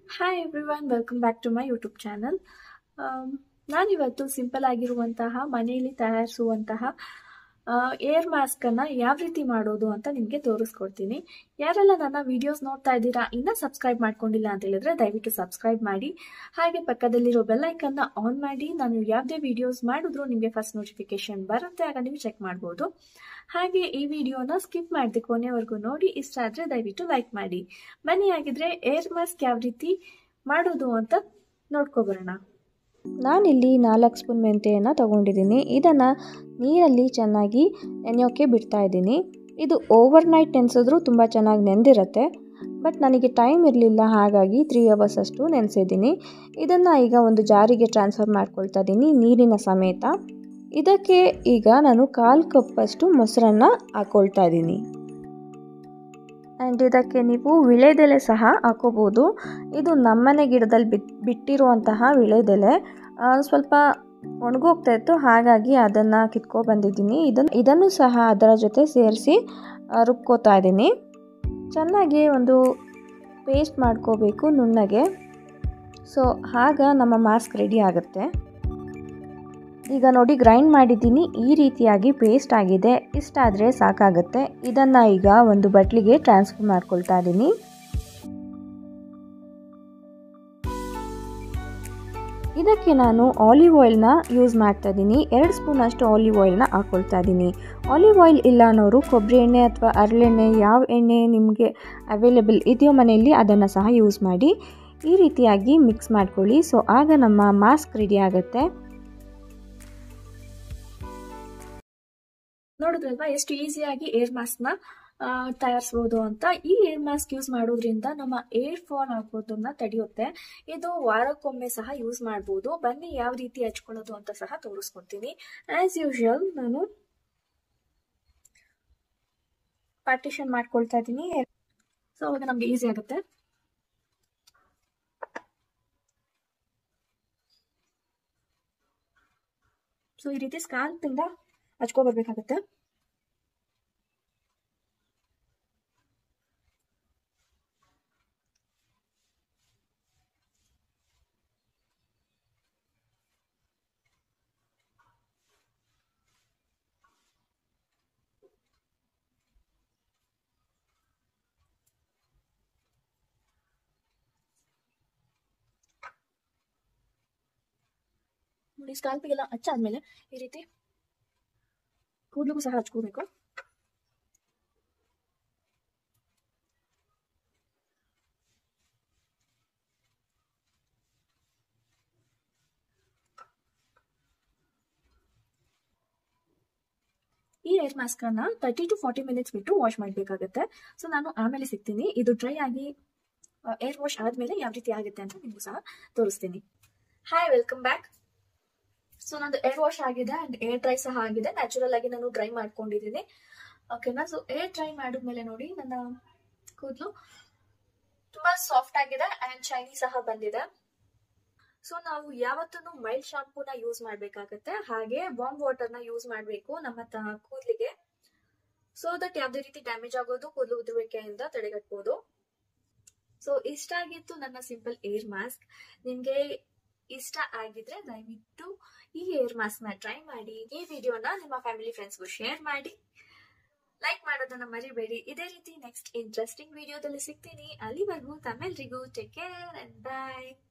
hi everyone welcome back to my YouTube channel ನಾನಿವತ್ತು simple ಆಗಿರುವಂತಹ ಮನೆಯಲ್ಲಿ ತಯಾರಿಸುವಂತಹ ಏರ್ ಮಾಸ್ಕನ್ನು ಯಾವ ರೀತಿ ಮಾಡೋದು ಅಂತ ನಿಮಗೆ ತೋರಿಸ್ಕೊಡ್ತೀನಿ ಯಾರೆಲ್ಲ ನನ್ನ ವಿಡಿಯೋಸ್ ನೋಡ್ತಾ ಇದ್ದೀರಾ ಇನ್ನೂ ಸಬ್ಸ್ಕ್ರೈಬ್ ಮಾಡ್ಕೊಂಡಿಲ್ಲ ಅಂತ ಹೇಳಿದ್ರೆ ದಯವಿಟ್ಟು ಸಬ್ಸ್ಕ್ರೈಬ್ ಮಾಡಿ ಹಾಗೆ ಪಕ್ಕದಲ್ಲಿರೋ ಬೆಲ್ಲೈಕನ್ನ ಆನ್ ಮಾಡಿ ನಾನು ಯಾವುದೇ ವಿಡಿಯೋಸ್ ಮಾಡಿದ್ರು ನಿಮಗೆ ಫಸ್ಟ್ ನೋಟಿಫಿಕೇಶನ್ ಬರುತ್ತೆ ಆಗ ನೀವು ಚೆಕ್ ಮಾಡ್ಬೋದು ಹಾಗೆ ಈ ವಿಡಿಯೋನ ಸ್ಕಿಪ್ ಮಾಡಿದೆ ಕೊನೆವರೆಗೂ ನೋಡಿ ಇಷ್ಟ ಆದರೆ ದಯವಿಟ್ಟು ಲೈಕ್ ಮಾಡಿ ಬನ್ನಿ ಆಗಿದ್ರೆ ಏರ್ ಮಾಸ್ಕ್ ಯಾವ ರೀತಿ ಮಾಡೋದು ಅಂತ ನೋಡ್ಕೊಬರೋಣ ನಾನಿಲ್ಲಿ ನಾಲ್ಕು ಸ್ಪೂನ್ ಮೆಂತೆಯನ್ನು ತಗೊಂಡಿದ್ದೀನಿ ಇದನ್ನು ನೀರಲ್ಲಿ ಚೆನ್ನಾಗಿ ನೆನೆಯೋಕ್ಕೆ ಬಿಡ್ತಾ ಇದ್ದೀನಿ ಇದು ಓವರ್ ನೈಟ್ ನೆನೆಸಿದ್ರೂ ತುಂಬ ಚೆನ್ನಾಗಿ ನೆಂದಿರುತ್ತೆ ಬಟ್ ನನಗೆ ಟೈಮ್ ಇರಲಿಲ್ಲ ಹಾಗಾಗಿ ತ್ರೀ ಅವರ್ಸ್ ಅಷ್ಟು ನೆನೆಸಿದ್ದೀನಿ ಇದನ್ನು ಈಗ ಒಂದು ಜಾರಿಗೆ ಟ್ರಾನ್ಸ್ಫರ್ ಮಾಡ್ಕೊಳ್ತಾ ಇದ್ದೀನಿ ನೀರಿನ ಸಮೇತ ಇದಕ್ಕೆ ಈಗ ನಾನು ಕಾಲು ಕಪ್ಪಷ್ಟು ಮೊಸರನ್ನು ಹಾಕ್ಕೊಳ್ತಾ ಇದ್ದೀನಿ ಆ್ಯಂಡ್ ಇದಕ್ಕೆ ನೀವು ವಿಳೆದೆಲೆ ಸಹ ಹಾಕೋಬೋದು ಇದು ನಮ್ಮನೆ ಗಿಡದಲ್ಲಿ ಬಿತ್ ಬಿಟ್ಟಿರುವಂತಹ ವಿಳೆದೆಲೆ ಸ್ವಲ್ಪ ಒಣಗೋಗ್ತಾ ಇತ್ತು ಹಾಗಾಗಿ ಅದನ್ನು ಕಿತ್ಕೊ ಬಂದಿದ್ದೀನಿ ಇದನ್ನು ಇದನ್ನು ಸಹ ಅದರ ಜೊತೆ ಸೇರಿಸಿ ರುಬ್ಕೋತಾ ಇದ್ದೀನಿ ಚೆನ್ನಾಗಿ ಒಂದು ಪೇಸ್ಟ್ ಮಾಡ್ಕೋಬೇಕು ನುಣ್ಣಗೆ ಸೊ ಆಗ ನಮ್ಮ ಮಾಸ್ಕ್ ರೆಡಿ ಆಗುತ್ತೆ ಈಗ ನೋಡಿ ಗ್ರೈಂಡ್ ಮಾಡಿದ್ದೀನಿ ಈ ರೀತಿಯಾಗಿ ಪೇಸ್ಟ್ ಆಗಿದೆ ಇಷ್ಟಾದರೆ ಸಾಕಾಗುತ್ತೆ ಇದನ್ನು ಈಗ ಒಂದು ಬಟ್ಲಿಗೆ ಟ್ರಾನ್ಸ್ಫರ್ ಮಾಡ್ಕೊಳ್ತಾ ಇದ್ದೀನಿ ಇದಕ್ಕೆ ನಾನು ಆಲಿವ್ ಆಯಿಲ್ನ ಯೂಸ್ ಮಾಡ್ತಾ ಇದ್ದೀನಿ ಎರಡು ಸ್ಪೂನ್ ಅಷ್ಟು ಆಲಿವ್ ಆಯಿಲ್ನ ಹಾಕ್ಕೊಳ್ತಾ ಇದ್ದೀನಿ ಆಲಿವ್ ಆಯಿಲ್ ಇಲ್ಲ ಅನ್ನೋರು ಕೊಬ್ಬರಿ ಎಣ್ಣೆ ಅಥವಾ ಹರಳೆಣ್ಣೆ ಯಾವ ಎಣ್ಣೆ ನಿಮಗೆ ಅವೈಲೇಬಲ್ ಇದೆಯೋ ಮನೆಯಲ್ಲಿ ಅದನ್ನು ಸಹ ಯೂಸ್ ಮಾಡಿ ಈ ರೀತಿಯಾಗಿ ಮಿಕ್ಸ್ ಮಾಡ್ಕೊಳ್ಳಿ ಸೊ ಆಗ ನಮ್ಮ ಮಾಸ್ಕ್ ರೆಡಿ ಆಗುತ್ತೆ ನೋಡಿದ್ರಲ್ವಾ ಎಷ್ಟು ಈಸಿಯಾಗಿ ಏರ್ ಮಾಸ್ಕ್ನ ತಯಾರಿಸ್ಬೋದು ಅಂತ ಈ ಏರ್ ಮಾಸ್ಕ್ ಯೂಸ್ ಮಾಡೋದ್ರಿಂದ ನಮ್ಮ ಏರ್ ಫಾಲ್ ಆಗೋದನ್ನ ತಡೆಯುತ್ತೆ ಇದು ವಾರಕ್ಕೊಮ್ಮೆ ಸಹ ಯೂಸ್ ಮಾಡ್ಬೋದು ಬನ್ನಿ ಯಾವ ರೀತಿ ಹಚ್ಕೊಳ್ಳೋದು ಅಂತ ಸಹ ತೋರಿಸ್ಕೊಡ್ತೀನಿ ಆಸ್ ಯೂಶುವಲ್ ನಾನು ಪಾರ್ಟಿಷನ್ ಮಾಡ್ಕೊಳ್ತಾ ಇದ್ದೀನಿ ಸೊ ಅವಾಗ ನಮ್ಗೆ ಈಸಿ ಆಗುತ್ತೆ ಸೊ ಈ ರೀತಿ ಸ್ಕಾಲ್ಪಿಂದ ಹಚ್ಕೊ ಬರ್ಬೇಕಾಗತ್ತೆ ನೋಡಿ ಸ್ಕಾಲ್ಪಿಗೆಲ್ಲ ಹಚ್ಚಾದ್ಮೇಲೆ ಈ ರೀತಿ ಕೂದಲಿಗೂ ಸಹ ಹಚ್ಕೋಬೇಕು ಈ ಏರ್ ಮಾಸ್ಕ್ ಅನ್ನ ತರ್ಟಿ ಟು ಫಾರ್ಟಿ ಮಿನಿಟ್ಸ್ ಬಿಟ್ಟು ವಾಶ್ ಮಾಡಬೇಕಾಗತ್ತೆ ಸೊ ನಾನು ಆಮೇಲೆ ಸಿಗ್ತೀನಿ ಇದು ಡ್ರೈ ಆಗಿ ಏರ್ ವಾಶ್ ಆದ್ಮೇಲೆ ಯಾವ ರೀತಿ ಆಗುತ್ತೆ ಅಂತ ನಿಮಗೂ ಸಹ ತೋರಿಸ್ತೀನಿ ಹಾಯ್ ವೆಲ್ಕಮ್ ಬ್ಯಾಕ್ ಸೊ ನಂದು ಏರ್ ವಾಶ್ ಆಗಿದೆ ಅಂಡ್ ಏರ್ ಡ್ರೈ ಸಹ ಆಗಿದೆ ನ್ಯಾಚುರಲ್ ಆಗಿ ನಾನು ಡ್ರೈ ಮಾಡ್ಕೊಂಡಿದ್ದೀನಿ ಓಕೆನಾ ಸೊ ಏರ್ ಡ್ರೈ ಮಾಡಿದ್ಮೇಲೆ ನೋಡಿ ನನ್ನ ಕೂದಲು ತುಂಬಾ ಸಾಫ್ಟ್ ಆಗಿದೆ ಅಂಡ್ ಶೈನಿ ಸಹ ಬಂದಿದೆ ಸೊ ನಾವು ಯಾವತ್ತೂ ಮೈಲ್ಡ್ ಶಾಂಪೂನ ಯೂಸ್ ಮಾಡ್ಬೇಕಾಗತ್ತೆ ಹಾಗೆ ವಾರ್ಮ್ ವಾಟರ್ ನ ಯೂಸ್ ಮಾಡಬೇಕು ನಮ್ಮ ಕೂದಲಿಗೆ ಸೊ ದಟ್ ಯಾವ್ದೇ ರೀತಿ ಡ್ಯಾಮೇಜ್ ಆಗೋದು ಕೂದಲು ಉದುರುವಿಕೆಯಿಂದ ತಡೆಗಟ್ಬೋದು ಸೊ ಇಷ್ಟ ಆಗಿತ್ತು ನನ್ನ ಸಿಂಪಲ್ ಏರ್ ಮಾಸ್ಕ್ ನಿಮ್ಗೆ ಇಷ್ಟ ಆಗಿದ್ರೆ ದಯವಿಟ್ಟು ಈ ಏರ್ ಮಾಸ್ಕ್ ನ ಟ್ರೈ ಮಾಡಿ ಈ ವಿಡಿಯೋನ ನಿಮ್ಮ ಫ್ಯಾಮಿಲಿ ಫ್ರೆಂಡ್ಸ್ಗೂ ಶೇರ್ ಮಾಡಿ ಲೈಕ್ ಮಾಡೋದನ್ನ ಮರಿಬೇಡಿ ಇದೇ ರೀತಿ ನೆಕ್ಸ್ಟ್ ಇಂಟ್ರೆಸ್ಟಿಂಗ್ ವಿಡಿಯೋದಲ್ಲಿ ಸಿಗ್ತೀನಿ ಅಲ್ಲಿವರೆಗೂ ತಮ್ಮೆಲ್ರಿಗೂ ಟೇಕ್ ಕೇರ್ ಅಂಡ್ ಬಾಯ್